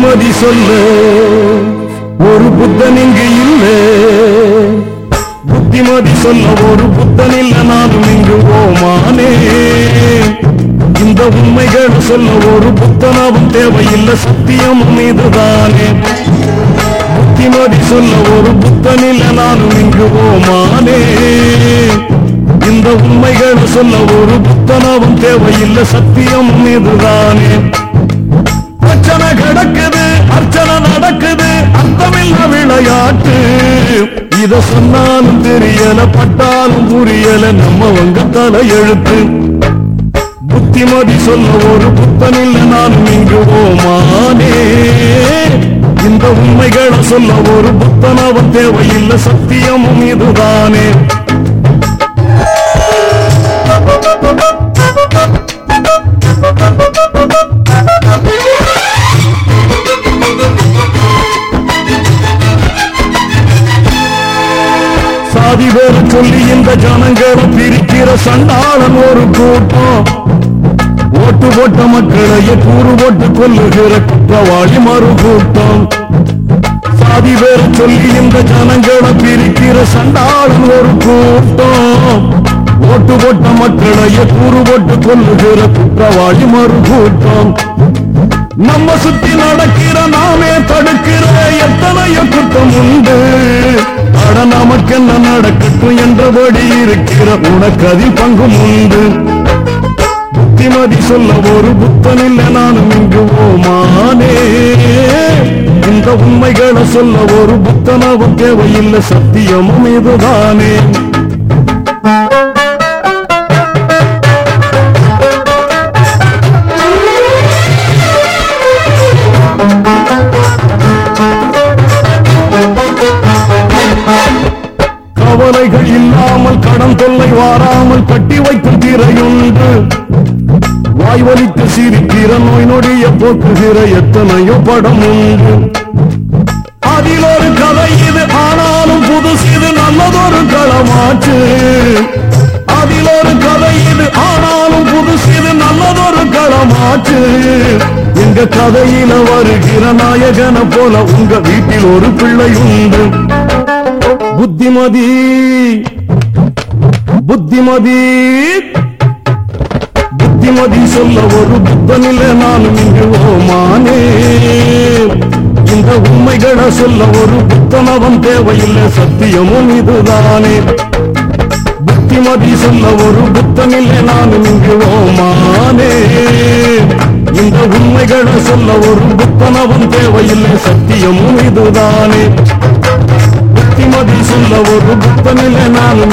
புத்திமதி சொல்ல ஒரு புத்தன் இங்கு இல்லை புத்திமதி சொல்ல ஒரு புத்தன் இல்ல நானும் இங்கு ஓமானே இந்த உண்மைகள் சொல்ல ஒரு புத்தனாவும் தேவையில்லை சத்தியம் மீதுதானே புத்திமதி சொல்ல ஒரு புத்தன் இல்ல நானும் இங்கு ஓமானே இந்த உண்மைகள் சொல்ல ஒரு புத்தனாவும் தேவையில்லை சத்தியம் மீதுதானே பிரச்சனை கிடக்குது அர்ச்சனை நடக்குது அர்த்தமில்ல விளையாட்டு இத சொன்னாலும் தெரியல பட்டாலும் புரியல நம்ம வங்க தலை எழுத்து புத்திமதி சொல்ல ஒரு புத்தனில்ல நானும் இங்கு ஓமானே இந்த உண்மைகளை சொல்ல ஒரு புத்தனவன் தேவையில்லை சத்தியமும் இதுதானே சாதி வேறு சொல்லி இந்த ஜனங்களை பிரிக்கிற சண்டாளன் ஒரு கூட்டம் ஓட்டு போட்ட மக்களையே கூறு போட்டு கொல்லுகிற குற்றவாளி மறு கூட்டம் சாதி வேறு சொல்லி இந்த ஜனங்களை பிரிக்கிற சண்டாளன் ஒரு கூட்டம் ஓட்டு போட்ட மக்களையே கூறு போட்டு கொல்லுகிற குற்றவாளி மறு கூட்டம் நம்ம சுத்தி நடக்கிற நாமே தடுக்கிற எத்தனையோ குற்றம் உண்டு அட நமக்கு என்ன நடக்கட்டும் என்றபடி இருக்கிற உனக்கு அதில் பங்கும் உண்டு புத்திமதி சொல்ல ஒரு புத்தன் இல்ல நானும் இங்கு ஓமானே இந்த உண்மைகளை சொல்ல ஒரு புத்தனாவும் தேவையில்லை சத்தியமும் இதுதானே கவலைகள் இல்லாமல் கடன் தொல்லை வாராமல் கட்டி வைக்கும் திரையுண்டு வாய் வலித்து சிரிக்கிற நோய் நொடிய போக்குகிற எத்தனையோ படம் உண்டு அதில் ஒரு கதை இது ஆனாலும் புதுசு இது நல்லதொரு களமாச்சு அதில் ஒரு கதை இது ஆனாலும் புதுசு இது நல்லதொரு களமாச்சு எங்க கதையில வருகிற நாயகனை போல உங்க வீட்டில் ஒரு பிள்ளை உண்டு புத்திமதி புத்திமதி புத்திமதி சொல்ல ஒரு புத்தனில்லை நானும் இங்கு ஓமானே இந்த உண்மைகளை சொல்ல ஒரு புத்தனவன் தேவையில்லை சத்தியமும் இதுதானே புத்திமதி சொல்ல ஒரு புத்தனில்லை நானும் இங்கு ஓமானே இந்த உண்மைகளை சொல்ல ஒரு புத்தனவன் தேவையில்லை சத்தியமும் இதுதானே புத்திமதி சொல்ல ஒரு புத்தனில்லை நான்